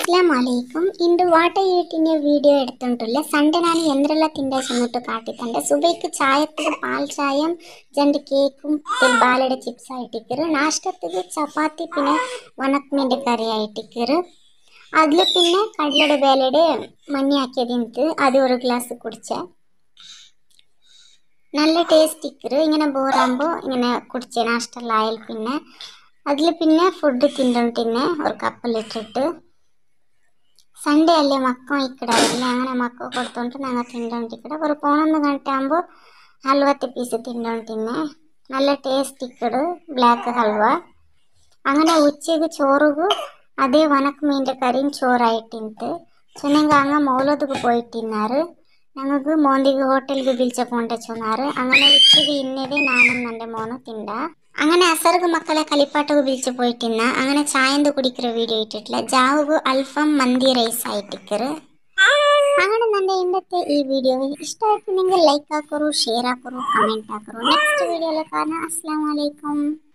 ಅಸ್ಲಾಂ ಅಲೈಕುಂ ಇಂದು ವಾಟ ಈಟಿನ ವಿಡಿಯೋ എടുത്തിട്ടുള്ള ಸಂಡೆ ನಾನು ಎಂದ್ರೆಲ್ಲ ತಿಂಡ ചെന്നിട്ട് കാട്ടിത്തണ്ട് സുബൈക്ക് ചായത്തിന് പാൽ ചായം രണ്ട് കേക്കും ബാലയുടെ ചിപ്സ് ആയിട്ടിക്കറ് നാഷ്ടത്തിന് ചപ്പാത്തി പിന്നെ വണക്കമീൻ്റെ കറി ആയിട്ടിക്കറ് അതിൽ പിന്നെ കടലയുടെ വേലയുടെ മഞ്ഞ ആക്കിയതിന് അത് ഒരു ഗ്ലാസ് കുടിച്ചേ നല്ല ടേസ്റ്റ് ഇക്കറ് ഇങ്ങനെ ബോറാകുമ്പോൾ ഇങ്ങനെ കുടിച്ചേ നാഷ്ടെല്ലാം പിന്നെ അതിൽ പിന്നെ ഫുഡ് തിന്നോണ്ടിന്നെ ഒരു കപ്പിലിട്ടിട്ട് ಸಂಡೇ ಅಲ್ಲೇ ಮಕ್ಕ ಈ ಕಡೆ ಇಲ್ಲ അങ്ങനെ ಮಕ್ಕ കൊടുത്തോണ്ട് ഞങ്ങൾ തിന്നോണ്ടിക്കട ഒരു പതിനൊന്ന് ಗಂಟೆ ആകുമ്പോൾ ഹൽവത്തെ പീസ് തിന്നോണ്ടിന്നെ നല്ല ടേസ്റ്റ് ഇക്കട് ബ്ലാക്ക് ഹൽവ അങ്ങനെ ഉച്ചക്ക് ചോറുಗು ಅದೇ ವನಕ್ ಮೀನಿൻ്റെ ಕರಿയും ചോറായിട്ടിಂತು ചെന്നെങ്കിൽ അങ്ങ് മൗലതുക്ക് പോയിട്ടിన్నారు ഞങ്ങൾക്ക് മോന്തിക്ക് ഹോട്ടലിൽ പിലിച്ചപ്പോണ്ട് ചെന്നാറ് അങ്ങനെ ഉച്ചക്ക് ഇന്നതേ നാനും എൻ്റെ മോനും തിണ്ട അങ്ങനെ അസർക്ക് മക്കളെ കളിപ്പാട്ടൊക്കെ വിളിച്ച് പോയിട്ടിന്ന അങ്ങനെ ചായന്ത് കുടിക്കുന്ന വീഡിയോ ഇട്ടിട്ടില്ല ജാവുകു അൽഫം മന്തി റൈസ് ആയിട്ടിക്കറ് അങ്ങനെ ನನ್ನ ഇന്നത്തെ ഈ വീഡിയോ ഇഷ്ടമായിട്ടുണ്ടെങ്കിൽ ലൈക്ക് ആക്കറു ഷെയർ ആക്കറു കമൻറ്റ് ആക്കറു നെക്സ്റ്റ് വീഡിയോയിൽ കാണാം അസ്സാം വലൈക്കും